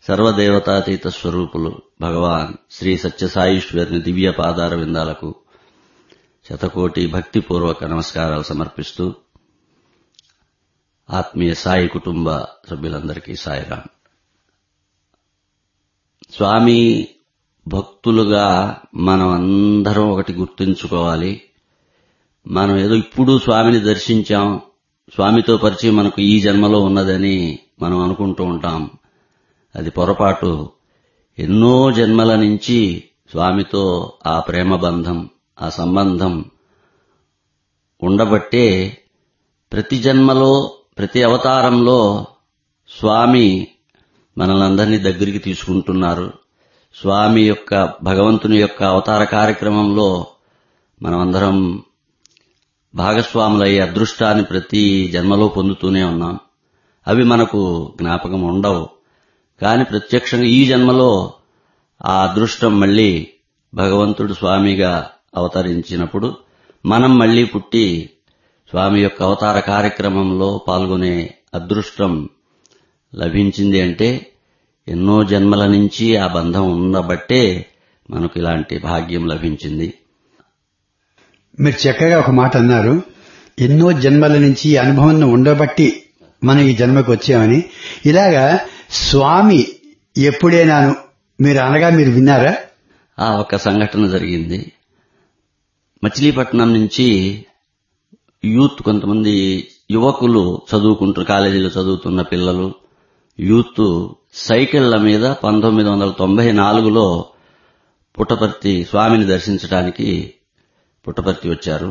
సర్వదేవతాతీత స్వరూపులు భగవాన్ శ్రీ సత్యసాయిశ్వరుని దివ్య పాదార విందాలకు శతకోటి భక్తిపూర్వక నమస్కారాలు సమర్పిస్తూ ఆత్మీయ సాయి కుటుంబ సభ్యులందరికీ సాయిరాం స్వామి భక్తులుగా మనం అందరం ఒకటి గుర్తుంచుకోవాలి మనం ఏదో ఇప్పుడు స్వామిని దర్శించాం స్వామితో పరిచయం మనకు ఈ జన్మలో ఉన్నదని మనం అనుకుంటూ ఉంటాం అది పొరపాటు ఎన్నో జన్మల నుంచి స్వామితో ఆ ప్రేమ బంధం ఆ సంబంధం ఉండబట్టే ప్రతి జన్మలో ప్రతి అవతారంలో స్వామి మనలందరినీ దగ్గరికి తీసుకుంటున్నారు స్వామి యొక్క భగవంతుని యొక్క అవతార కార్యక్రమంలో మనమందరం భాగస్వాములయ్యే అదృష్టాన్ని ప్రతి జన్మలో పొందుతూనే ఉన్నాం అవి మనకు జ్ఞాపకం ఉండవు కాని ప్రత్యక్షంగా ఈ జన్మలో ఆ అదృష్టం మళ్ళీ భగవంతుడు స్వామిగా అవతరించినప్పుడు మనం మళ్లీ పుట్టి స్వామి యొక్క అవతార కార్యక్రమంలో పాల్గొనే అదృష్టం లభించింది అంటే ఎన్నో జన్మల నుంచి ఆ బంధం ఉండబట్టే మనకు ఇలాంటి భాగ్యం లభించింది మీరు చక్కగా ఒక మాట అన్నారు ఎన్నో జన్మల నుంచి ఈ అనుభవం ఉండబట్టి మనం ఈ జన్మకు వచ్చామని ఇలాగా స్వామి ఎప్పుడైనాను మీరు అనగా మీరు విన్నారా ఆ ఒక సంఘటన జరిగింది మచిలీపట్నం నుంచి యూత్ కొంతమంది యువకులు చదువుకుంటున్న కాలేజీలో చదువుతున్న పిల్లలు యూత్ సైకిళ్ల మీద పంతొమ్మిది వందల తొంభై నాలుగులో పుట్టపర్తి స్వామిని దర్శించడానికి పుట్టపర్తి వచ్చారు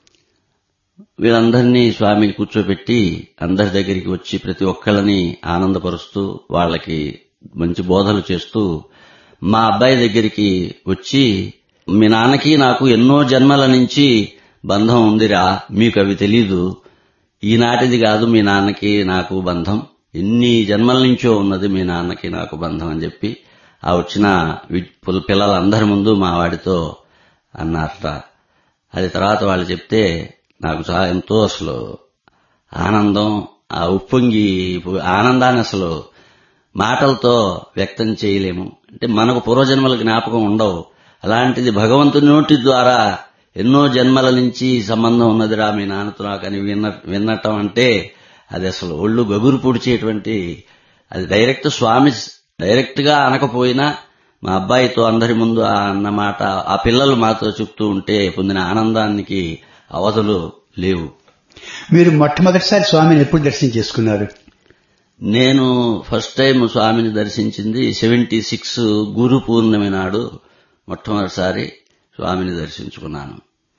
వీళ్ళందరినీ స్వామి కూర్చోబెట్టి అందరి దగ్గరికి వచ్చి ప్రతి ఒక్కళ్ళని ఆనందపరుస్తూ వాళ్ళకి మంచి బోధలు చేస్తూ మా అబ్బాయి దగ్గరికి వచ్చి మీ నాన్నకి నాకు ఎన్నో జన్మల నుంచి బంధం ఉందిరా మీకు అవి తెలీదు ఈనాటిది కాదు మీ నాన్నకి నాకు బంధం ఎన్ని జన్మల నుంచో ఉన్నది మీ నాన్నకి నాకు బంధం అని చెప్పి ఆ వచ్చిన పిల్లలందరి ముందు మా వాడితో అన్నారట అది తర్వాత వాళ్ళు చెప్తే నాకు చాలా ఎంతో అసలు ఆనందం ఆ ఉప్పొంగి ఆనందాన్ని అసలు మాటలతో వ్యక్తం చేయలేము అంటే మనకు పూర్వజన్మల జ్ఞాపకం ఉండవు అలాంటిది భగవంతుని నోటి ద్వారా ఎన్నో జన్మల నుంచి సంబంధం ఉన్నదిరా మీ నాన్నతో నాకని విన్న వినటం అంటే అది అసలు ఒళ్ళు గగురు పొడిచేటువంటి అది డైరెక్ట్ స్వామి డైరెక్ట్ గా అనకపోయినా మా అబ్బాయితో అందరి ముందు ఆ అన్నమాట ఆ పిల్లలు మాతో చెప్తూ ఉంటే పొందిన ఆనందానికి అవధులు లేవు మీరు మొట్టమొదటిసారి స్వామిని ఎప్పుడు దర్శనం చేసుకున్నారు నేను ఫస్ట్ టైం స్వామిని దర్శించింది సెవెంటీ సిక్స్ గురు పూర్ణమి నాడు మొట్టమొదటిసారి స్వామిని దర్శించుకున్నాను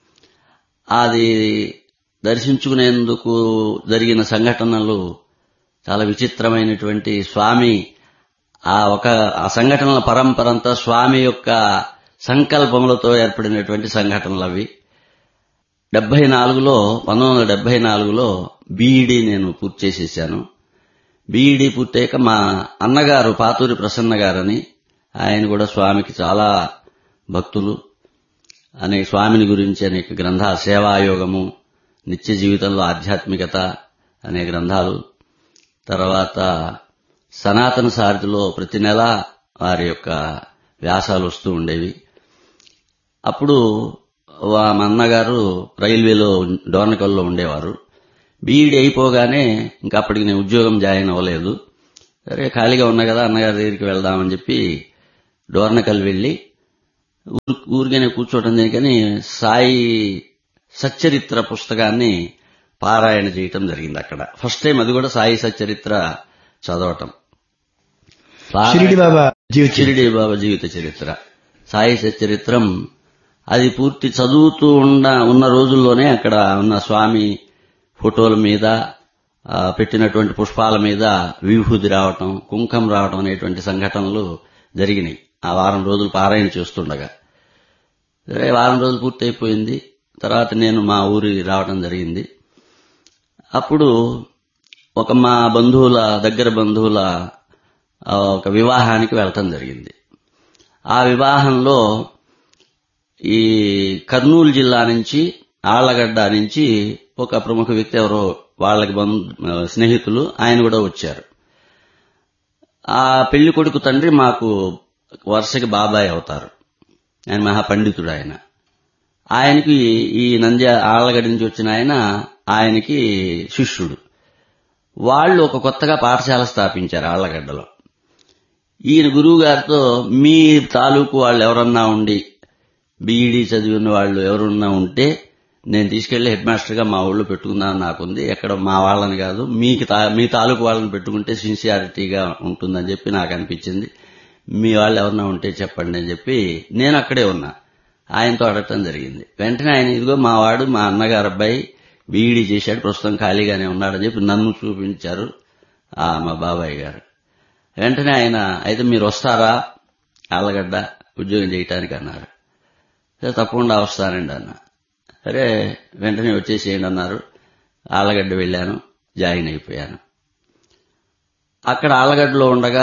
అది దర్శించుకునేందుకు జరిగిన సంఘటనలు చాలా విచిత్రమైనటువంటి స్వామి ఆ ఒక ఆ సంఘటనల పరంపరంతా స్వామి యొక్క సంకల్పములతో ఏర్పడినటువంటి సంఘటనలు అవి డెబ్బై నాలుగులో పంతొమ్మిది వందల డెబ్బై నాలుగులో బీఈడీ నేను పూర్తి చేసేసాను బీఈడీ పూర్తయ్యాక మా అన్నగారు పాతూరి ప్రసన్న గారని ఆయన కూడా స్వామికి చాలా భక్తులు అనేక స్వామిని గురించి అనేక గ్రంథాలు సేవాయోగము నిత్య జీవితంలో ఆధ్యాత్మికత అనే గ్రంథాలు తర్వాత సనాతన సారథిలో ప్రతి నెల వారి యొక్క వ్యాసాలు వస్తూ ఉండేవి అప్పుడు మా అన్నగారు రైల్వేలో డోర్నకల్లో ఉండేవారు బీఈడీ అయిపోగానే ఇంకా అప్పటికి నేను ఉద్యోగం జాయిన్ అవ్వలేదు సరే ఖాళీగా ఉన్నా కదా అన్నగారి దగ్గరికి వెళ్దామని చెప్పి డోర్నకల్ వెళ్లి ఊరికనే కూర్చోవడం దేనికని సాయి సచ్చరిత్ర పుస్తకాన్ని పారాయణ చేయటం జరిగింది అక్కడ ఫస్ట్ టైం అది కూడా సాయి సచ్చరిత్ర చదవటం షిరిడి బాబా జీవిత షిరిడి బాబా జీవిత చరిత్ర సాయి సచ్చరిత్రం అది పూర్తి చదువుతూ ఉన్న ఉన్న రోజుల్లోనే అక్కడ ఉన్న స్వామి ఫోటోల మీద పెట్టినటువంటి పుష్పాల మీద విభూతి రావటం కుంకం రావటం అనేటువంటి సంఘటనలు జరిగినాయి ఆ వారం రోజులు పారాయణ చేస్తుండగా సరే వారం రోజులు పూర్తయిపోయింది తర్వాత నేను మా ఊరి రావడం జరిగింది అప్పుడు ఒక మా బంధువుల దగ్గర బంధువుల ఒక వివాహానికి వెళ్ళటం జరిగింది ఆ వివాహంలో ఈ కర్నూలు జిల్లా నుంచి ఆళ్లగడ్డ నుంచి ఒక ప్రముఖ వ్యక్తి ఎవరో వాళ్ళకి బంధు స్నేహితులు ఆయన కూడా వచ్చారు ఆ పెళ్లి కొడుకు తండ్రి మాకు వరుసకి బాబాయ్ అవుతారు ఆయన మహాపండితుడు ఆయన ఆయనకి ఈ నంద్య ఆళ్ళగడ్డ నుంచి వచ్చిన ఆయన ఆయనకి శిష్యుడు వాళ్ళు ఒక కొత్తగా పాఠశాల స్థాపించారు ఆళ్లగడ్డలో ఈయన గురువు గారితో మీ తాలూకు వాళ్ళు ఎవరన్నా ఉండి బీఈడీ చదివిన వాళ్ళు ఎవరున్నా ఉంటే నేను తీసుకెళ్లి హెడ్ మాస్టర్గా మా ఊళ్ళో పెట్టుకుందామని నాకుంది ఎక్కడ మా వాళ్ళని కాదు మీకు తా- మీ తాలూకు వాళ్ళని పెట్టుకుంటే సిన్సియారిటీగా ఉంటుందని చెప్పి నాకు అనిపించింది మీ వాళ్ళు ఎవరన్నా ఉంటే చెప్పండి అని చెప్పి నేను అక్కడే ఉన్నా ఆయనతో అడగటం జరిగింది వెంటనే ఆయన ఇదిగో మా వాడు మా అన్నగారు అబ్బాయి బీఈడీ చేశాడు ప్రస్తుతం ఖాళీగానే ఉన్నాడని చెప్పి నన్ను చూపించారు ఆ మా బాబాయ్ గారు వెంటనే ఆయన అయితే మీరు వస్తారా ఆళ్ళగడ్డ ఉద్యోగం చేయటానికి అన్నారు సరే తప్పకుండా వస్తానండి అన్న సరే వెంటనే వచ్చేసేయండి అన్నారు ఆళ్ళగడ్డ వెళ్ళాను జాయిన్ అయిపోయాను అక్కడ ఆళ్ళగడ్డలో ఉండగా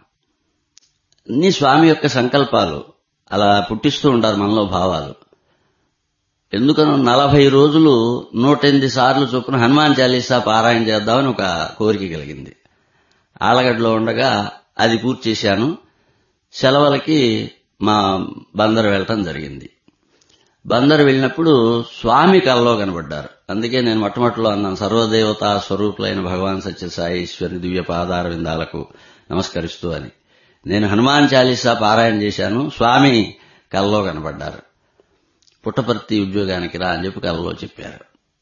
అన్ని స్వామి యొక్క సంకల్పాలు అలా పుట్టిస్తూ ఉంటారు మనలో భావాలు ఎందుకనో నలభై రోజులు నూట ఎనిమిది సార్లు చొప్పున హనుమాన్ చాలీసా పారాయణ చేద్దామని ఒక కోరిక కలిగింది ఆళ్ళగడ్డలో ఉండగా అది పూర్తి చేశాను సెలవులకి మా బందరు వెళ్ళటం జరిగింది బందరు వెళ్ళినప్పుడు స్వామి కల్లో కనబడ్డారు అందుకే నేను మొట్టమొదటిలో అన్నాను సర్వదేవతా స్వరూపులైన భగవాన్ సత్యసాయి ఈశ్వరుని దివ్య పాదార విందాలకు నమస్కరిస్తూ అని నేను హనుమాన్ చాలీసా పారాయణ చేశాను స్వామి కల్లో కనబడ్డారు పుట్టపర్తి ఉద్యోగానికి రా అని చెప్పి కల్లో చెప్పారు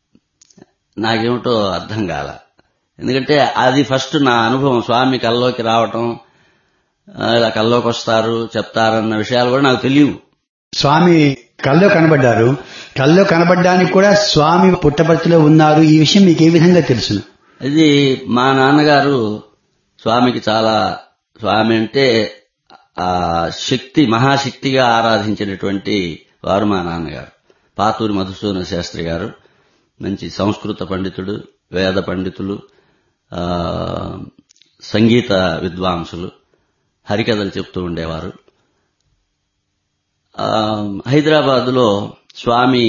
నాకేమిటో అర్థం కాల ఎందుకంటే అది ఫస్ట్ నా అనుభవం స్వామి కల్లోకి రావటం ఆ, ఇలా కల్లోకి వస్తారు చెప్తారన్న విషయాలు కూడా నాకు తెలియవు స్వామి కల్లో కనబడ్డారు కల్లో కనబడ్డానికి కూడా స్వామి పుట్టపర్తిలో ఉన్నారు ఈ విషయం మీకు ఏ విధంగా తెలుసును ఇది మా నాన్నగారు స్వామికి చాలా స్వామి అంటే ఆ శక్తి మహాశక్తిగా ఆరాధించినటువంటి వారు మా నాన్నగారు పాతూరి మధుసూదన శాస్త్రి గారు మంచి సంస్కృత పండితుడు వేద పండితులు ఆ, సంగీత విద్వాంసులు హరికథలు చెప్తూ ఉండేవారు ఆ, హైదరాబాదులో స్వామి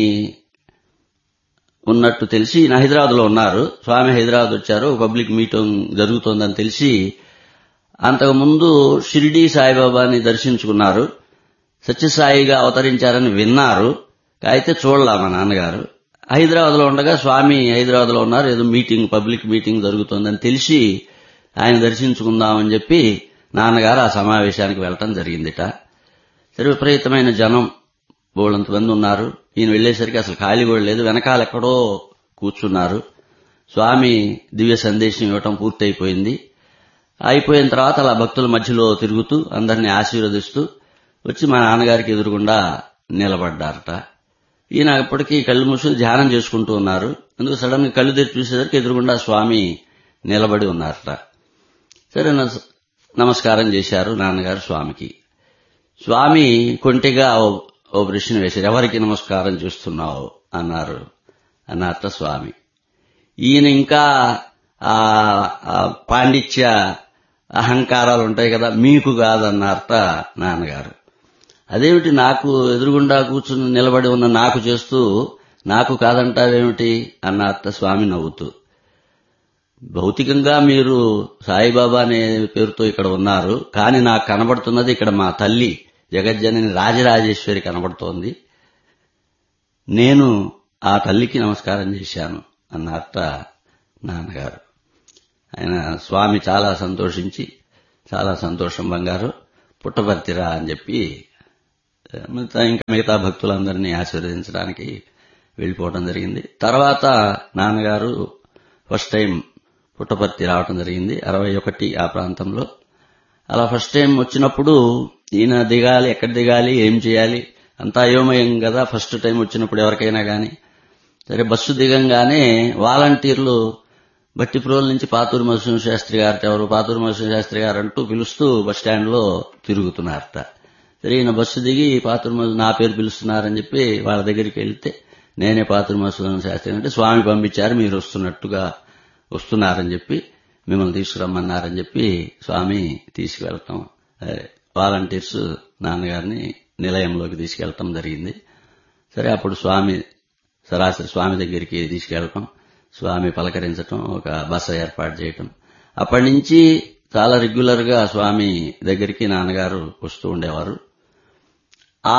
ఉన్నట్టు తెలిసి ఈయన హైదరాబాద్లో ఉన్నారు స్వామి హైదరాబాద్ వచ్చారు ఒక పబ్లిక్ మీటింగ్ జరుగుతోందని తెలిసి అంతకుముందు షిరిడీ సాయిబాబాని దర్శించుకున్నారు సత్యసాయిగా అవతరించారని విన్నారు అయితే చూడలా మా నాన్నగారు హైదరాబాద్లో ఉండగా స్వామి హైదరాబాద్లో ఉన్నారు ఏదో మీటింగ్ పబ్లిక్ మీటింగ్ జరుగుతోందని తెలిసి ఆయన దర్శించుకుందామని చెప్పి నాన్నగారు ఆ సమావేశానికి వెళ్ళటం జరిగిందిట సరే విపరీతమైన జనం బోళ్ళంత మంది ఉన్నారు ఈయన వెళ్లేసరికి అసలు ఖాళీ కూడా లేదు వెనకాల ఎక్కడో కూర్చున్నారు స్వామి దివ్య సందేశం ఇవ్వటం పూర్తయిపోయింది అయిపోయిన తర్వాత అలా భక్తుల మధ్యలో తిరుగుతూ అందరినీ ఆశీర్వదిస్తూ వచ్చి మా నాన్నగారికి ఎదురుగుండా నిలబడ్డారట ఈయన అప్పటికి కళ్ళు మూసుకుని ధ్యానం చేసుకుంటూ ఉన్నారు అందుకు సడన్ గా కళ్ళు తెరిచి చూసేసరికి ఎదురుగుండా స్వామి నిలబడి ఉన్నారట సరే నమస్- నమస్కారం చేశారు నాన్నగారు స్వామికి స్వామి కొంటిగా ఓ- ఓ ప్రశ్న వేశారు ఎవరికి నమస్కారం చేస్తున్నావు అన్నారు అన్నారట స్వామి ఈయన ఇంకా ఆ ఆ పాండిత్య అహంకారాలు ఉంటాయి కదా మీకు కాదన్నారట నాన్నగారు అదేమిటి నాకు ఎదురుగుండా కూర్చుని నిలబడి ఉన్న నాకు చేస్తూ నాకు కాదంటావేమిటి అన్నారట స్వామి నవ్వుతూ భౌతికంగా మీరు సాయిబాబా అనే పేరుతో ఇక్కడ ఉన్నారు కానీ నాకు కనబడుతున్నది ఇక్కడ మా తల్లి జగజ్జనని రాజరాజేశ్వరి కనబడుతోంది నేను ఆ తల్లికి నమస్కారం చేశాను అన్నట్ట నాన్నగారు ఆయన స్వామి చాలా సంతోషించి చాలా సంతోషం బంగారు పుట్టపర్తిరా అని చెప్పి మిగతా ఇంకా మిగతా భక్తులందరినీ ఆశీర్వదించడానికి వెళ్ళిపోవడం జరిగింది తర్వాత నాన్నగారు ఫస్ట్ టైం పుట్టపర్తి రావడం జరిగింది అరవై ఒకటి ఆ ప్రాంతంలో అలా ఫస్ట్ టైం వచ్చినప్పుడు ఈయన దిగాలి ఎక్కడ దిగాలి ఏం చేయాలి అంతా అయోమయం కదా ఫస్ట్ టైం వచ్చినప్పుడు ఎవరికైనా గాని సరే బస్సు దిగంగానే వాలంటీర్లు బట్టిప్రోల నుంచి పాతూరు మధుసూన శాస్త్రి గారు ఎవరు పాతూరు మధుసూన శాస్త్రి గారు అంటూ పిలుస్తూ బస్ స్టాండ్ లో తిరుగుతున్నారట సరే ఈయన బస్సు దిగి పాతూరు మధు నా పేరు పిలుస్తున్నారని చెప్పి వాళ్ళ దగ్గరికి వెళ్తే నేనే పాతూరు మధుసూదన శాస్త్రి అంటే స్వామి పంపించారు మీరు వస్తున్నట్టుగా వస్తున్నారని చెప్పి మిమ్మల్ని తీసుకురమ్మన్నారని చెప్పి స్వామి తీసుకువెళ్ళటం అదే, వాలంటీర్స్ నాన్నగారిని నిలయంలోకి తీసుకెళ్ళటం జరిగింది సరే అప్పుడు స్వామి సరాసరి స్వామి దగ్గరికి తీసుకెళ్ళటం స్వామి పలకరించటం ఒక బస ఏర్పాటు చేయటం అప్పటి నుంచి చాలా రెగ్యులర్ గా స్వామి దగ్గరికి నాన్నగారు వస్తూ ఉండేవారు ఆ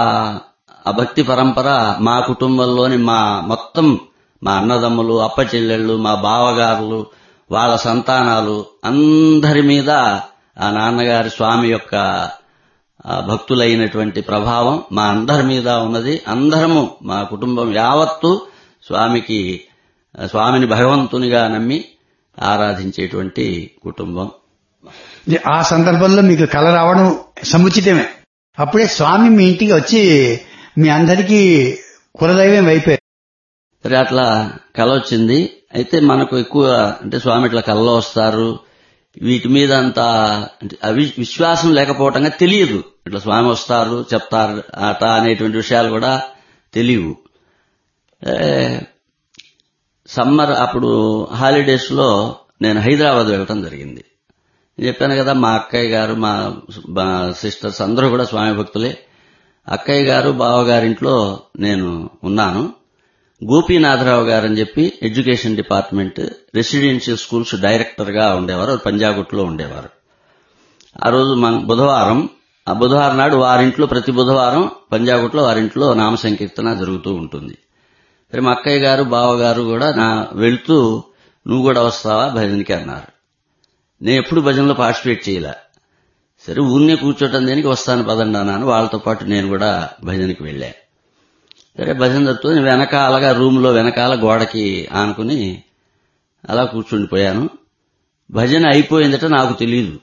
ఆ భక్తి పరంపర మా కుటుంబంలోని మా మొత్తం మా అన్నదమ్ములు అప్ప చెల్లెళ్ళు మా బావగారులు వాళ్ళ సంతానాలు అందరి మీద ఆ నాన్నగారి స్వామి యొక్క ఆ భక్తులైనటువంటి ప్రభావం మా అందరి మీద ఉన్నది అందరము మా కుటుంబం యావత్తు స్వామికి స్వామిని భగవంతునిగా నమ్మి ఆరాధించేటువంటి కుటుంబం ఆ సందర్భంలో మీకు కళ రావడం సముచితమే అప్పుడే స్వామి మీ ఇంటికి వచ్చి మీ అందరికీ కులదైవం అయిపోయారు సరే అట్లా కళ వచ్చింది అయితే మనకు ఎక్కువ అంటే స్వామి ఇట్లా కళ్ళలో వస్తారు వీటి మీద అంత అంటే అవి విశ్వాసం లేకపోవటంగా తెలియదు ఇట్లా స్వామి వస్తారు చెప్తారు అట అనేటువంటి విషయాలు కూడా తెలియవు ఏ, సమ్మర్ అప్పుడు హాలిడేస్ లో నేను హైదరాబాద్ వెళ్ళటం జరిగింది నేను చెప్పాను కదా మా అక్కయ్య గారు మా మా సిస్టర్స్ అందరూ కూడా స్వామి భక్తులే అక్కయ్య గారు బావగారింట్లో నేను ఉన్నాను గోపీనాథరావు గారు అని చెప్పి education department residential schools director గా ఉండేవారు పంజాగుట్లో ఉండేవారు ఆ రోజు మన బుధవారం ఆ బుధవారం నాడు వారింట్లో ప్రతి బుధవారం పంజాగుట్లో వారింట్లో నామ సంకీర్తన జరుగుతూ ఉంటుంది సరే మా అక్కయ్య గారు బావగారు కూడా నా వెళ్తూ నువ్వు కూడా వస్తావా భజనకి అన్నారు నేను ఎప్పుడు భజనలో పార్టిసిపేట్ చేయలే సరే ఊరినే కూర్చోటం దేనికి వస్తాను పదండి అన్నాను వాళ్ళతో పాటు నేను కూడా భజనకి వెళ్ళా సరే భజన జరుగుతుంది వెనకాలగా రూమ్లో వెనకాల గోడకి ఆనుకుని అలా కూర్చుండిపోయాను భజన అయిపోయిందట నాకు తెలియదు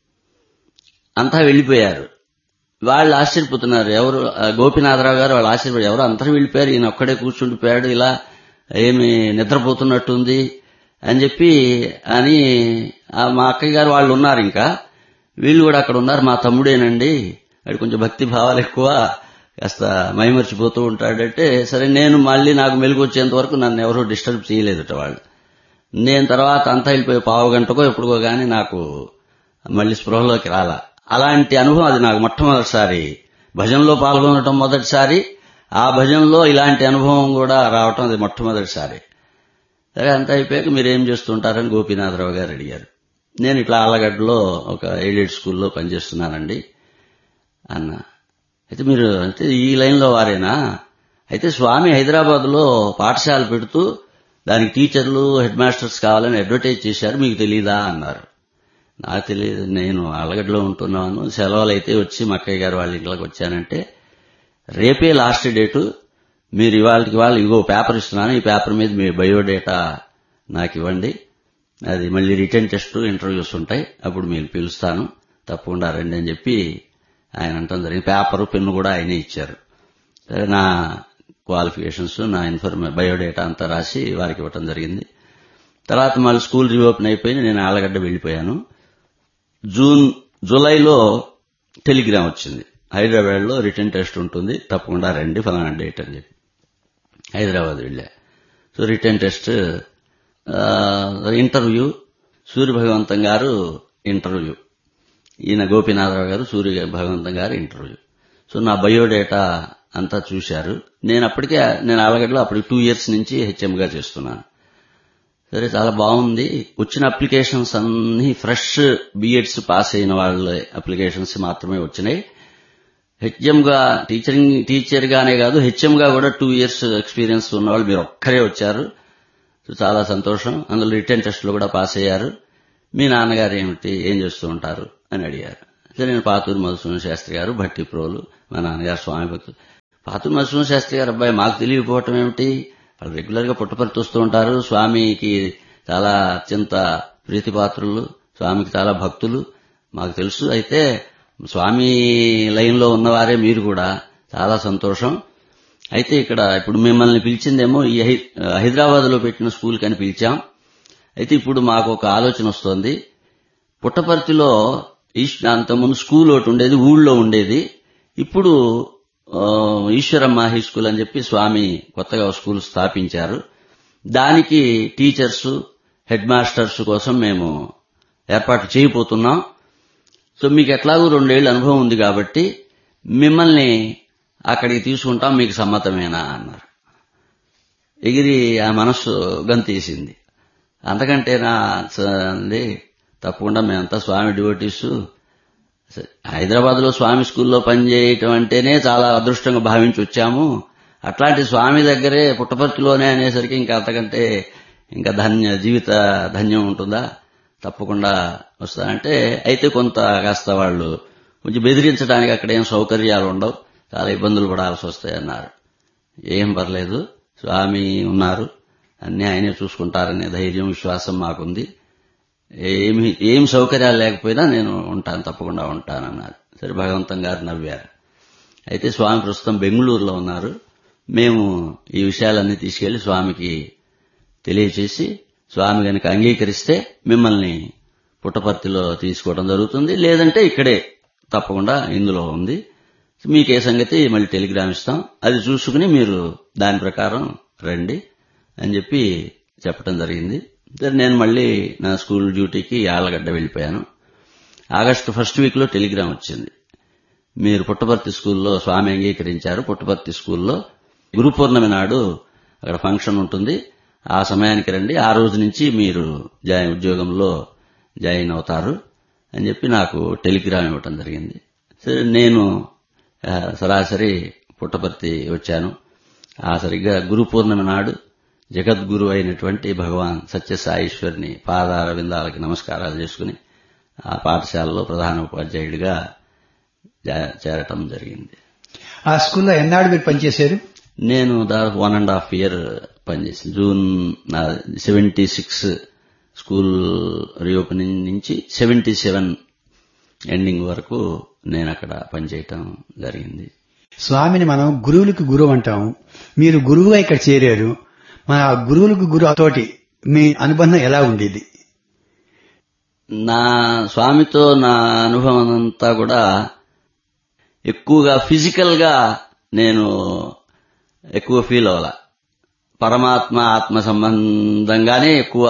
అంతా వెళ్ళిపోయారు వాళ్ళు ఆశ్చర్యపోతున్నారు ఎవరు ఆ గోపినాథరావు గారు వాళ్ళు ఆశ్చర్యపోయారు ఎవరు అందరూ వెళ్ళిపోయారు ఈయన ఒక్కడే కూర్చుండిపోయాడు ఇలా ఏమి నిద్రపోతున్నట్టుంది అని చెప్పి అని ఆ మా అక్కయ్య గారు వాళ్ళు ఉన్నారు ఇంకా వీళ్ళు కూడా అక్కడ ఉన్నారు మా తమ్ముడేనండి వాడు కొంచెం భక్తి భావాలు ఎక్కువ కాస్త మైమర్చిపోతూ ఉంటాడంటే సరే నేను మళ్ళీ నాకు మెలుగు వచ్చేంత వరకు నన్ను ఎవరూ డిస్టర్బ్ చేయలేదట వాళ్ళు నేను తర్వాత అంతా వెళ్ళిపోయి పావు గంటకో ఎప్పుడుకో గానీ నాకు మళ్ళీ స్పృహలోకి రాలా అలాంటి అనుభవం అది నాకు మొట్టమొదటిసారి భజనలో పాల్గొనడం మొదటిసారి ఆ భజనలో ఇలాంటి అనుభవం కూడా రావటం అది మొట్టమొదటిసారి సరే అంతా అయిపోయాక మీరేం చేస్తుంటారని గోపీనాథరావు గారు అడిగారు నేను ఇట్లా ఆలగడ్డలో ఒక ఎయిడెడ్ స్కూల్లో పనిచేస్తున్నానండి అన్న అయితే మీరు అంటే ఈ లైన్లో వారేనా అయితే స్వామి హైదరాబాద్లో పాఠశాల పెడుతూ దానికి టీచర్లు హెడ్ మాస్టర్స్ కావాలని అడ్వర్టైజ్ చేశారు మీకు తెలీదా అన్నారు నాకు తెలియదు నేను ఆలగడ్డలో ఉంటున్నాను సెలవులు అయితే వచ్చి మా అక్కయ్య గారు వాళ్ళ ఇంట్లోకి వచ్చానంటే రేపే లాస్ట్ డేటు మీరు ఇవాళకి వాళ్ళు ఇగో పేపర్ ఇస్తున్నాను ఈ పేపర్ మీద మీ బయోడేటా నాకు ఇవ్వండి అది మళ్ళీ రిటర్న్ టెస్ట్ ఇంటర్వ్యూస్ ఉంటాయి అప్పుడు మీరు పిలుస్తాను తప్పకుండా రండి అని చెప్పి ఆయన అంటాం జరిగింది పేపరు పెన్ను కూడా ఆయనే ఇచ్చారు సరే నా క్వాలిఫికేషన్స్ నా ఇన్ఫర్మే బయోడేటా అంతా రాసి వారికి ఇవ్వటం జరిగింది తర్వాత మళ్ళీ స్కూల్ రీఓపెన్ అయిపోయి నేను ఆలగడ్డ వెళ్ళిపోయాను జూన్ జూలైలో టెలిగ్రామ్ వచ్చింది హైదరాబాద్లో రిటర్న్ టెస్ట్ ఉంటుంది తప్పకుండా రండి ఫలానా డేట్ అని చెప్పి హైదరాబాద్ వెళ్ళా so written test interview Surya Bhagavantam garu interview ఈయన గోపీనాథరావు గారు సూర్య భగవంతం గారు ఇంటర్వ్యూ సో నా బయోడేటా అంతా చూశారు నేను అప్పటికే నేను ఆలగడ్డలో అప్పటికి టూ ఇయర్స్ నుంచి హెచ్ఎంగా చేస్తున్నాను సరే చాలా బాగుంది వచ్చిన అప్లికేషన్స్ అన్ని ఫ్రెష్ బిఎడ్స్ పాస్ అయిన వాళ్ళ అప్లికేషన్స్ మాత్రమే వచ్చినాయి హెచ్ఎం గా టీచరింగ్ టీచర్ గానే కాదు హెచ్ఎం గా కూడా టూ ఇయర్స్ ఎక్స్పీరియన్స్ ఉన్నవాళ్ళు మీరు ఒక్కరే వచ్చారు సో చాలా సంతోషం అందులో రిటర్న్ టెస్ట్ లో కూడా పాస్ అయ్యారు మీ నాన్నగారు ఏమిటి ఏం చేస్తూ ఉంటారు అని అడిగారు సరే నేను పాతూరు మధుసూదన శాస్త్రి గారు భట్టి ప్రోలు మా నాన్నగారు స్వామి భక్తులు పాతూరు మధుసూదన శాస్త్రి గారు అబ్బాయి మాకు తెలియకపోవటం ఏమిటి వాళ్ళు రెగ్యులర్ గా పుట్టపర్తి వస్తూ ఉంటారు స్వామికి చాలా అత్యంత ప్రీతిపాత్రులు స్వామికి చాలా భక్తులు మాకు తెలుసు అయితే స్వామి లైన్లో ఉన్నవారే మీరు కూడా చాలా సంతోషం అయితే ఇక్కడ ఇప్పుడు మిమ్మల్ని పిలిచిందేమో ఈ హైదరాబాద్ లో పెట్టిన స్కూల్ కని పిలిచాం అయితే ఇప్పుడు మాకు ఒక ఆలోచన వస్తోంది పుట్టపర్తిలో అంతకుముందు స్కూల్ ఒకటి ఉండేది ఊళ్ళో ఉండేది ఇప్పుడు ఈశ్వరమ్మ హై స్కూల్ అని చెప్పి స్వామి కొత్తగా స్కూల్ స్థాపించారు దానికి టీచర్స్ హెడ్ మాస్టర్స్ కోసం మేము ఏర్పాటు చేయబోతున్నాం సో మీకు ఎట్లాగూ రెండేళ్ల అనుభవం ఉంది కాబట్టి మిమ్మల్ని అక్కడికి తీసుకుంటాం మీకు సమ్మతమేనా అన్నారు ఎగిరి ఆ మనస్సు గంతేసింది అంతకంటే నా తప్పకుండా మేమంతా స్వామి డివోటీస్ హైదరాబాద్ లో స్వామి స్కూల్లో పనిచేయటం అంటేనే చాలా అదృష్టంగా భావించి వచ్చాము అట్లాంటి స్వామి దగ్గరే పుట్టపర్తిలోనే అనేసరికి ఇంకా అంతకంటే ఇంకా ధన్య జీవిత ధన్యం ఉంటుందా తప్పకుండా వస్తానంటే అయితే కొంత కాస్త వాళ్ళు కొంచెం బెదిరించడానికి అక్కడ ఏం సౌకర్యాలు ఉండవు చాలా ఇబ్బందులు పడాల్సి వస్తాయన్నారు ఏం పర్లేదు స్వామి ఉన్నారు అన్ని ఆయనే చూసుకుంటారనే ధైర్యం విశ్వాసం మాకుంది ఏమి ఏం సౌకర్యాలు లేకపోయినా నేను ఉంటాను తప్పకుండా ఉంటానన్నారు సరే భగవంతం గారు నవ్వారు అయితే స్వామి ప్రస్తుతం బెంగళూరులో ఉన్నారు మేము ఈ విషయాలన్నీ తీసుకెళ్లి స్వామికి తెలియచేసి స్వామి గనక అంగీకరిస్తే మిమ్మల్ని పుట్టపర్తిలో తీసుకోవడం జరుగుతుంది లేదంటే ఇక్కడే తప్పకుండా ఇందులో ఉంది మీకే సంగతి మళ్ళీ టెలిగ్రామ్ ఇస్తాం అది చూసుకుని మీరు దాని ప్రకారం రండి అని చెప్పి చెప్పడం జరిగింది సరే నేను మళ్ళీ నా స్కూల్ డ్యూటీకి ఆళ్లగడ్డ వెళ్ళిపోయాను ఆగస్టు ఫస్ట్ వీక్ లో టెలిగ్రామ్ వచ్చింది మీరు పుట్టపర్తి స్కూల్లో స్వామి అంగీకరించారు పుట్టపర్తి స్కూల్లో గురు పౌర్ణమి నాడు అక్కడ ఫంక్షన్ ఉంటుంది ఆ సమయానికి రండి ఆ రోజు నుంచి మీరు జాయిన్ ఉద్యోగంలో జాయిన్ అవుతారు అని చెప్పి నాకు టెలిగ్రామ్ ఇవ్వటం జరిగింది సరే నేను ఆ, సరాసరి పుట్టపర్తి వచ్చాను ఆ సరిగ్గా గురు పౌర్ణమి నాడు జగద్గురు అయినటువంటి భగవాన్ సత్యసాయిశ్వరిని పాదార విందాలకి నమస్కారాలు చేసుకుని ఆ పాఠశాలలో ప్రధాన ఉపాధ్యాయుడిగా జా- చేరటం జరిగింది ఆ స్కూల్లో ఎన్నాడు మీరు పనిచేశారు నేను దాదాపు వన్ అండ్ హాఫ్ ఇయర్ పనిచేసింది June seventy six school reopening నుంచి సెవెంటీ సెవెన్ ఎండింగ్ వరకు నేను అక్కడ పనిచేయటం జరిగింది స్వామిని మనం గురువులకు గురువు అంటాము మీరు గురువుగా ఇక్కడ చేరారు మన ఆ గురువులకు గురువు తోటి మీ అనుబంధం ఎలా ఉండేది నా స్వామితో నా అనుభవం అంతా కూడా ఎక్కువగా ఫిజికల్ గా నేను ఎక్కువ ఫీల్ అవ్వాల పరమాత్మ ఆత్మ సంబంధంగానే ఎక్కువ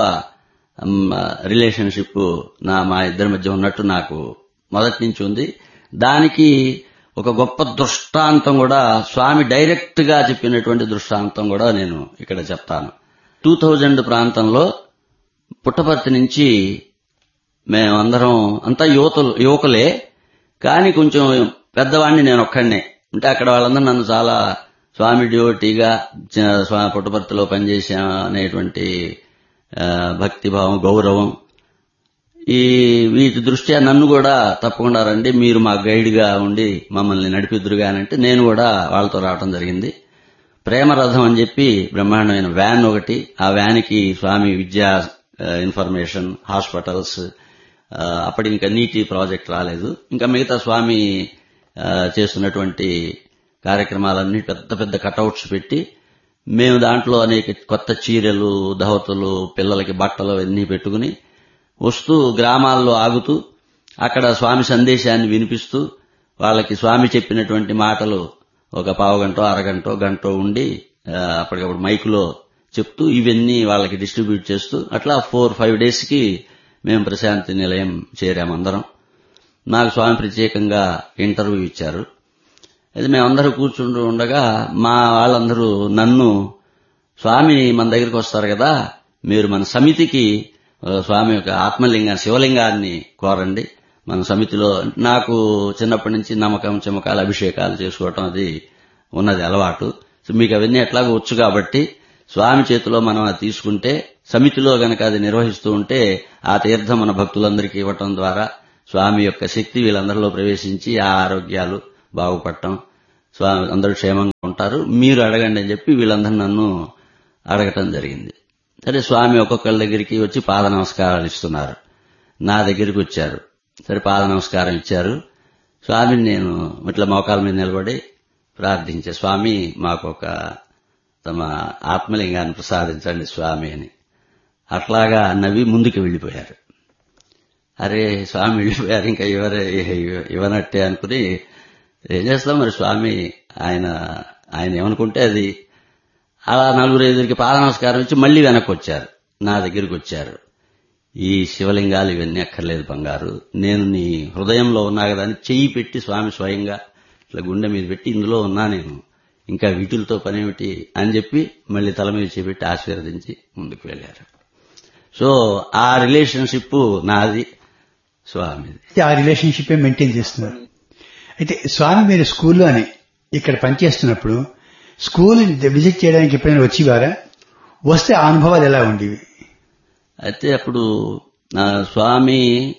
రిలేషన్షిప్ నా మా ఇద్దరి మధ్య ఉన్నట్టు నాకు మొదటి నుంచి ఉంది దానికి ఒక గొప్ప దృష్టాంతం కూడా స్వామి డైరెక్ట్ గా చెప్పినటువంటి దృష్టాంతం కూడా నేను ఇక్కడ చెప్తాను టూ థౌజండ్ ప్రాంతంలో పుట్టపర్తి నుంచి మేమందరం అంతా యువతులు యువకులే కానీ కొంచెం పెద్దవాడిని నేను ఒక్కడినే అంటే అక్కడ వాళ్ళందరూ నన్ను చాలా స్వామి డ్యూటీగా చ- స్వామి పుట్టపర్తిలో పనిచేసా అనేటువంటి ఆ, భక్తిభావం గౌరవం ఈ వీటి దృష్ట్యా నన్ను కూడా తప్పకుండా రండి మీరు మా గైడ్గా ఉండి మమ్మల్ని నడిపిద్దురుగానంటే నేను కూడా వాళ్ళతో రావటం జరిగింది ప్రేమరథం అని చెప్పి బ్రహ్మాండమైన వ్యాన్ ఒకటి ఆ వ్యాన్కి స్వామి విద్యా ఆ, ఇన్ఫర్మేషన్ హాస్పిటల్స్ ఆ, అప్పటి ఇంకా నీటి ప్రాజెక్ట్ రాలేదు ఇంకా మిగతా స్వామి ఆ, చేస్తున్నటువంటి కార్యక్రమాలన్నీ పెద్ద పెద్ద కటౌట్స్ పెట్టి మేము దాంట్లో అనేక కొత్త చీరలు ధవతులు పిల్లలకి బట్టలు అన్నీ పెట్టుకుని వస్తూ గ్రామాల్లో ఆగుతూ అక్కడ స్వామి సందేశాన్ని వినిపిస్తూ వాళ్ళకి స్వామి చెప్పినటువంటి మాటలు ఒక పావు గంట అరగంట గంట ఉండి ఆ, అప్పటికప్పుడు మైకులో చెప్తూ ఇవన్నీ వాళ్ళకి డిస్ట్రిబ్యూట్ చేస్తూ అట్లా ఫోర్ ఫైవ్ డేస్ కి మేము ప్రశాంతి నిలయం చేరామందరం నాకు స్వామి ప్రత్యేకంగా ఇంటర్వ్యూ ఇచ్చారు అది మేమందరూ కూర్చుంటూ ఉండగా మా వాళ్ళందరూ నన్ను స్వామి మన దగ్గరికి వస్తారు కదా మీరు మన సమితికి ఆ, స్వామి యొక్క ఆత్మలింగాన్ని శివలింగాన్ని కోరండి మన సమితిలో నాకు చిన్నప్పటి నుంచి నమ్మకం చెమకాలు అభిషేకాలు చేసుకోవటం అది ఉన్నది అలవాటు సో మీకు అవన్నీ ఎట్లాగో వచ్చు కాబట్టి స్వామి చేతిలో మనం అది తీసుకుంటే సమితిలో గనక అది నిర్వహిస్తూ ఉంటే ఆ తీర్థం మన భక్తులందరికీ ఇవ్వటం ద్వారా స్వామి యొక్క శక్తి వీళ్ళందరిలో ప్రవేశించి ఆ ఆరోగ్యాలు బాగుపడటం స్వామి అందరూ క్షేమంగా ఉంటారు మీరు అడగండి అని చెప్పి వీళ్ళందరూ నన్ను అడగటం జరిగింది సరే స్వామి ఒక్కొక్కరి దగ్గరికి వచ్చి పాద నమస్కారాలు ఇస్తున్నారు నా దగ్గరికి వచ్చారు సరే పాద నమస్కారం ఇచ్చారు స్వామిని నేను ఇట్లా మోకాల మీద నిలబడి ప్రార్థించే స్వామి మాకు ఒక తమ ఆత్మలింగాన్ని ప్రసాదించండి స్వామి అని అట్లాగా నవ్వి ముందుకు వెళ్ళిపోయారు అరే స్వామి వెళ్ళిపోయారు ఇంకా ఇవరే ఇవ్వనట్టే అనుకుని ఏం చేస్తాం మరి స్వామి ఆయన ఆయన ఏమనుకుంటే అది అలా నలుగురు ఐదుగురికి పాద నమస్కారం ఇచ్చి మళ్ళీ వెనక్కి వచ్చారు నా దగ్గరికి వచ్చారు ఈ శివలింగాలు ఇవన్నీ అక్కర్లేదు బంగారు నేను నీ హృదయంలో ఉన్నా కదా అని చెయ్యి పెట్టి స్వామి స్వయంగా ఇట్లా గుండె మీద పెట్టి ఇందులో ఉన్నా నేను ఇంకా వీటిలతో పనేమిటి అని చెప్పి మళ్ళీ తల మీద చేపెట్టి ఆశీర్వదించి ముందుకు వెళ్ళారు సో ఆ రిలేషన్షిప్ నాది స్వామిది ఆ రిలేషన్షిప్ మెయింటైన్ చేస్తున్నారు అయితే స్వామి మీరు స్కూల్లోనే ఇక్కడ పనిచేస్తున్నప్పుడు స్కూల్ విజిట్ చేయడానికి ఎప్పుడైనా వచ్చేవారా వస్తే ఆ అనుభవాలు ఎలా ఉండేవి అయితే అప్పుడు నా స్వామి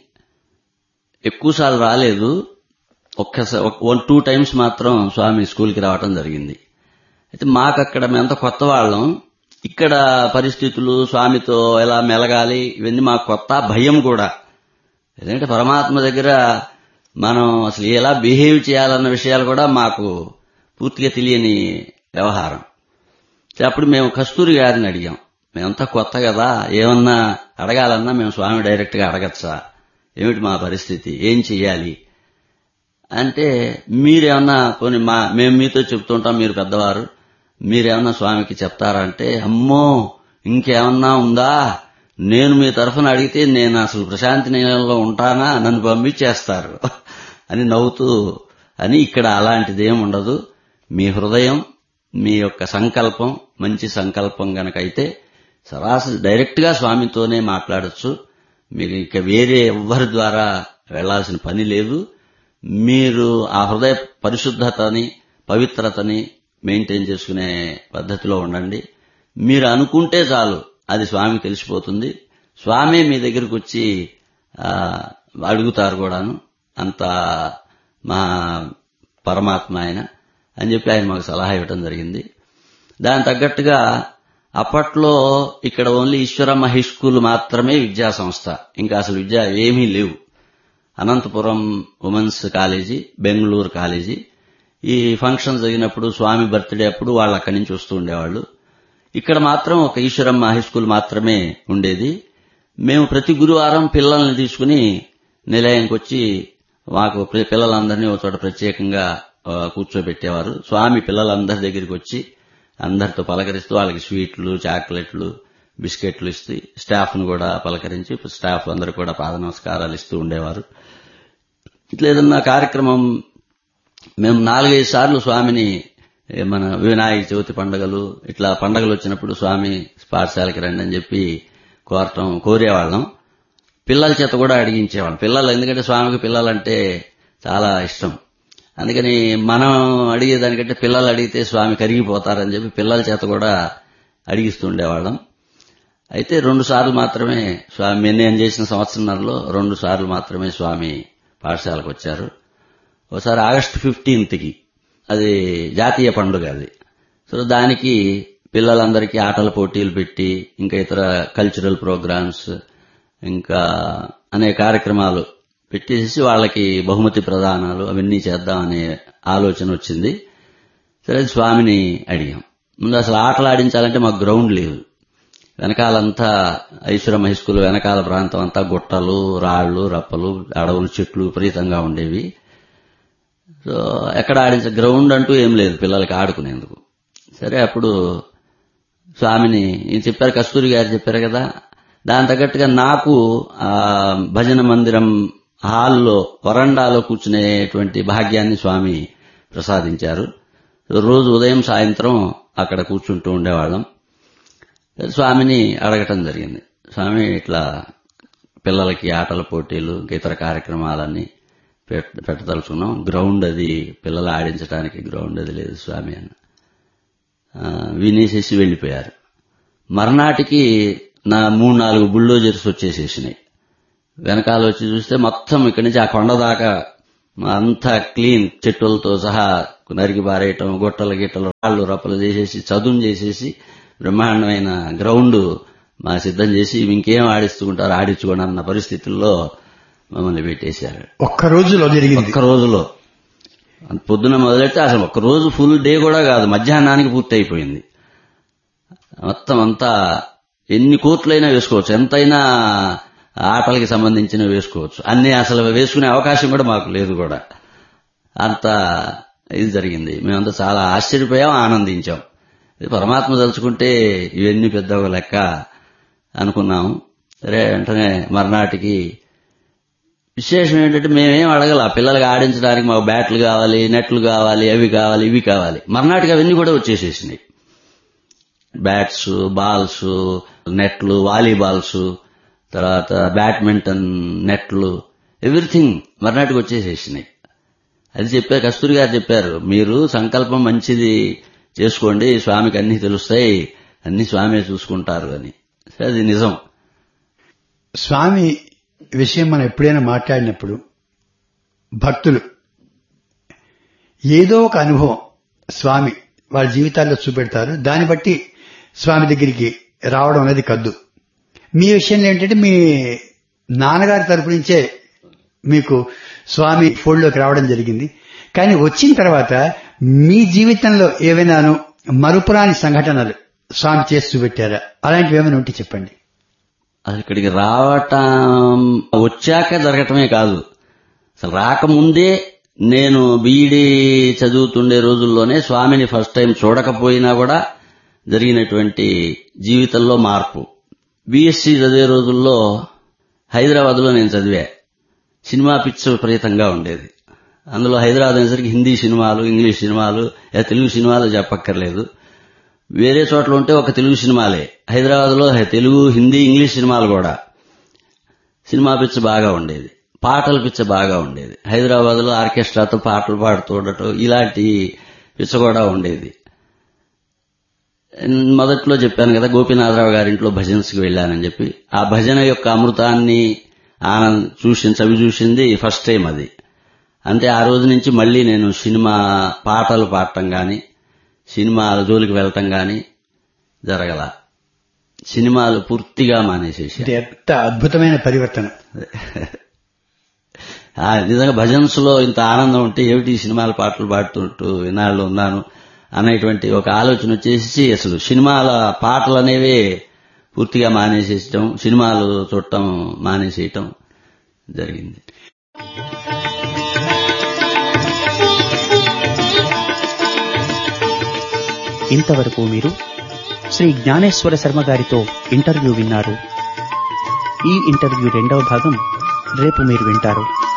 ఎక్కువసార్లు రాలేదు ఒక్కసారి వన్ టూ టైమ్స్ మాత్రం స్వామి స్కూల్కి రావటం జరిగింది అయితే మాకు అక్కడ మేమంతా కొత్త వాళ్ళం ఇక్కడ పరిస్థితులు స్వామితో ఎలా మెలగాలి ఇవన్నీ మాకు కొత్త భయం కూడా ఎందుకంటే పరమాత్మ దగ్గర మనం అసలు ఎలా బిహేవ్ చేయాలన్న విషయాలు కూడా మాకు పూర్తిగా తెలియని వ్యవహారం అప్పుడు మేము కస్తూరి గారిని అడిగాం మేమంతా కొత్త కదా ఏమన్నా అడగాలన్నా మేము స్వామి డైరెక్ట్ గా అడగచ్చా ఏమిటి మా పరిస్థితి ఏం చెయ్యాలి అంటే మీరేమన్నా పోనీ మా మేము మీతో చెప్తుంటాం మీరు పెద్దవారు మీరేమన్నా స్వామికి చెప్తారా అంటే అమ్మో ఇంకేమన్నా ఉందా నేను మీ తరఫున అడిగితే నేను అసలు ప్రశాంతి నిలయంలో ఉంటానా నన్ను పంపించేస్తారు అని నవ్వుతూ అని ఇక్కడ అలాంటిది ఏం ఉండదు మీ హృదయం మీ యొక్క సంకల్పం మంచి సంకల్పం గనకైతే సరాసరి డైరెక్ట్ గా స్వామితోనే మాట్లాడొచ్చు మీకు ఇక వేరే ఎవ్వరి ద్వారా వెళ్లాల్సిన పని లేదు మీరు ఆ హృదయ పరిశుద్ధతని పవిత్రతని మెయింటైన్ చేసుకునే పద్ధతిలో ఉండండి మీరు అనుకుంటే చాలు అది స్వామికి తెలిసిపోతుంది స్వామి మీ దగ్గరకు వచ్చి ఆ, అడుగుతారు కూడాను అంత మా పరమాత్మ ఆయన అని చెప్పి ఆయన మాకు సలహా ఇవ్వడం జరిగింది దాని తగ్గట్టుగా అప్పట్లో ఇక్కడ ఓన్లీ ఈశ్వరమ్మ హై స్కూల్ మాత్రమే విద్యా సంస్థ ఇంకా అసలు విద్య ఏమీ లేవు Anantapur women's college Bangalore college ఈ ఫంక్షన్ జరిగినప్పుడు స్వామి బర్త్డే అప్పుడు వాళ్ళు అక్కడి నుంచి వస్తూ ఉండేవాళ్ళు ఇక్కడ మాత్రం ఒక ఈశ్వరమ్మ హై స్కూల్ మాత్రమే ఉండేది మేము ప్రతి గురువారం పిల్లల్ని తీసుకుని నిలయంకి వచ్చి మాకు ప్ర- పిల్లలందరినీ ఒక చోట ప్రత్యేకంగా ఆ, కూర్చోబెట్టేవారు స్వామి పిల్లలందరి దగ్గరికి వచ్చి అందరితో పలకరిస్తూ వాళ్ళకి స్వీట్లు చాక్లెట్లు బిస్కెట్లు ఇస్తూ స్టాఫ్ ను కూడా పలకరించి స్టాఫ్ అందరూ కూడా పాద నమస్కారాలు ఇస్తూ ఉండేవారు ఇట్లా ఏదన్నా కార్యక్రమం మేము నాలుగైదు సార్లు స్వామిని ఏ, మన వినాయక చవితి పండుగలు ఇట్లా పండుగలు వచ్చినప్పుడు స్వామి పాఠశాలకి రండి అని చెప్పి కోరటం కోరేవాళ్ళం పిల్లల చేత కూడా అడిగించేవాళ్ళం పిల్లలు ఎందుకంటే స్వామికి పిల్లలంటే చాలా ఇష్టం అందుకని మనం అడిగేదానికంటే పిల్లలు అడిగితే స్వామి కరిగిపోతారని చెప్పి పిల్లల చేత కూడా అడిగిస్తుండేవాళ్ళం అయితే రెండు సార్లు మాత్రమే స్వామి నేను చేసిన సంవత్సరంలో రెండు సార్లు మాత్రమే స్వామి పాఠశాలకు వచ్చారు ఒకసారి ఆగస్టు ఫిఫ్టీన్త్కి అది జాతీయ పండుగ అది సో దానికి పిల్లలందరికీ ఆటల పోటీలు పెట్టి ఇంకా ఇతర కల్చరల్ ప్రోగ్రామ్స్ ఇంకా అనేక కార్యక్రమాలు పెట్టేసి వాళ్ళకి బహుమతి ప్రదానాలు అవన్నీ చేద్దామనే ఆలోచన వచ్చింది సరే స్వామిని అడిగాం ముందు అసలు ఆటలు ఆడించాలంటే మాకు గ్రౌండ్ లేదు వెనకాలంతా ఐశ్వరం హై స్కూల్ వెనకాల ప్రాంతం అంతా గుట్టలు రాళ్లు రప్పలు అడవులు చెట్లు విపరీతంగా ఉండేవి సో ఎక్కడ ఆడించే గ్రౌండ్ అంటూ ఏం లేదు పిల్లలకి ఆడుకునేందుకు సరే అప్పుడు స్వామిని ఈయన చెప్పారు కస్తూరి గారు చెప్పారు కదా దాని తగ్గట్టుగా నాకు ఆ భజన మందిరం హాల్లో వరండాలో కూర్చునేటువంటి భాగ్యాన్ని స్వామి ప్రసాదించారు రోజు ఉదయం సాయంత్రం అక్కడ కూర్చుంటూ ఉండేవాళ్ళం స్వామిని అడగటం జరిగింది స్వామి ఇట్లా పిల్లలకి ఆటల పోటీలు ఇంకా ఇతర కార్యక్రమాలన్నీ పెట్- పెట్టదలుచుకున్నాం గ్రౌండ్ అది పిల్లలు ఆడించడానికి గ్రౌండ్ అది లేదు స్వామి అని ఆ, వినేసేసి వెళ్లిపోయారు మర్నాటికి నా మూడు నాలుగు బుల్డోజర్స్ వచ్చేసేసినాయి వెనకాల వచ్చి చూస్తే మొత్తం ఇక్కడి నుంచి ఆ కొండ దాకా అంతా క్లీన్ చెట్టులతో సహా నరికి పారేయటం గుట్టలు గిట్టలు రాళ్ళు రప్పలు చేసేసి చదును చేసేసి బ్రహ్మాండమైన గ్రౌండ్ మా సిద్ధం చేసి ఇంకేం ఆడిస్తుంటారు ఆడించుకోండి అన్న పరిస్థితుల్లో మమ్మల్ని పెట్టేశారు ఒక్క రోజులో జరిగింది ఒక్క రోజులో అంత పొద్దున మొదలెడితే అసలు ఒక్క రోజు ఫుల్ డే కూడా కాదు మధ్యాహ్నానికి పూర్తి అయిపోయింది మొత్తం అంతా ఎన్ని కోట్లైనా వేసుకోవచ్చు ఎంతైనా ఆటలకి సంబంధించిన వేసుకోవచ్చు అన్ని అసలు వేసుకునే అవకాశం కూడా మాకు లేదు కూడా అంత ఇది జరిగింది మేమంతా చాలా ఆశ్చర్యపోయాం ఆనందించాం ఇది పరమాత్మ తలుచుకుంటే ఇవన్నీ పెద్ద ఒక లెక్క అనుకున్నాం సరే వెంటనే మర్నాటికి విశేషం ఏంటంటే మేమేం అడగల పిల్లలకి ఆడించడానికి మాకు బ్యాట్లు కావాలి నెట్లు కావాలి అవి కావాలి ఇవి కావాలి మర్నాటికి అవన్నీ కూడా వచ్చేసేసినాయి బ్యాట్స్ బాల్స్ నెట్లు వాలీబాల్స్ తర్వాత బ్యాడ్మింటన్ నెట్లు ఎవ్రీథింగ్ మర్నాటికి వచ్చేసేసినాయి అది చెప్పారు కస్తూరి గారు చెప్పారు మీరు సంకల్పం మంచిది చేసుకోండి స్వామికి అన్ని తెలుస్తాయి అన్ని స్వామి చూసుకుంటారు అని సరే, అది నిజం స్వామి విషయం మనం ఎప్పుడైనా మాట్లాడినప్పుడు భక్తులు ఏదో ఒక అనుభవం స్వామి వాళ్ళ జీవితాల్లో చూపెడతారు దాన్ని బట్టి స్వామి దగ్గరికి రావడం అనేది కద్దు మీ విషయంలో ఏంటంటే మీ నాన్నగారి తరపు నుంచే మీకు స్వామి ఫోల్డ్లోకి రావడం జరిగింది కానీ వచ్చిన తర్వాత మీ జీవితంలో ఏవైనాను మరుపురాని సంఘటనలు స్వామి చేసి చూపెట్టారా అలాంటివి ఏమైనా ఉంటే చెప్పండి అసలు ఇక్కడికి రావటం వచ్చాక జరగటమే కాదు అసలు రాకముందే నేను బీఈడి చదువుతుండే రోజుల్లోనే స్వామిని ఫస్ట్ టైం చూడకపోయినా కూడా జరిగినటువంటి జీవితంలో మార్పు బీఎస్సీ చదివే రోజుల్లో హైదరాబాద్లో నేను చదివా సినిమా పిచ్చి విపరీతంగా ఉండేది అందులో హైదరాబాద్ అనేసరికి హిందీ సినిమాలు ఇంగ్లీష్ సినిమాలు లేదా తెలుగు సినిమాలు చెప్పక్కర్లేదు వేరే చోట్ల ఉంటే ఒక తెలుగు సినిమాలే హైదరాబాద్లో తెలుగు హిందీ ఇంగ్లీష్ సినిమాలు కూడా సినిమా పిచ్చ బాగా ఉండేది పాటల పిచ్చ బాగా ఉండేది హైదరాబాద్లో ఆర్కెస్ట్రాతో పాటలు పాడుతూ ఉండటం ఇలాంటి పిచ్చ కూడా ఉండేది మొదట్లో చెప్పాను కదా గోపీనాథరావు గారి ఇంట్లో భజన్స్కి వెళ్ళానని చెప్పి ఆ భజన యొక్క అమృతాన్ని ఆనంద్ చూసి చవి చూసింది ఫస్ట్ టైం అది అంతే ఆ రోజు నుంచి మళ్ళీ నేను సినిమా పాటలు పాడటం గాని సినిమాల జోలికి వెళ్ళటం గాని జరగల సినిమాలు పూర్తిగా మానేసేసి ఇది ఎంత అద్భుతమైన పరివర్తన ఆ, నిజంగా భజన్స్ లో ఇంత ఆనందం ఉంటే ఏమిటి ఈ సినిమాల పాటలు పాడుతుంటూ ఇన్నాళ్ళు ఉన్నాను అనేటువంటి ఒక ఆలోచన వచ్చేసి అసలు సినిమాల పాటలు అనేవి పూర్తిగా మానేసేయటం సినిమాలు చూడటం మానేసేయటం జరిగింది ఇంతవరకు మీరు శ్రీ జ్ఞానేశ్వర శర్మ గారితో ఇంటర్వ్యూ విన్నారు ఈ ఇంటర్వ్యూ రెండవ భాగం రేపు మీరు వింటారు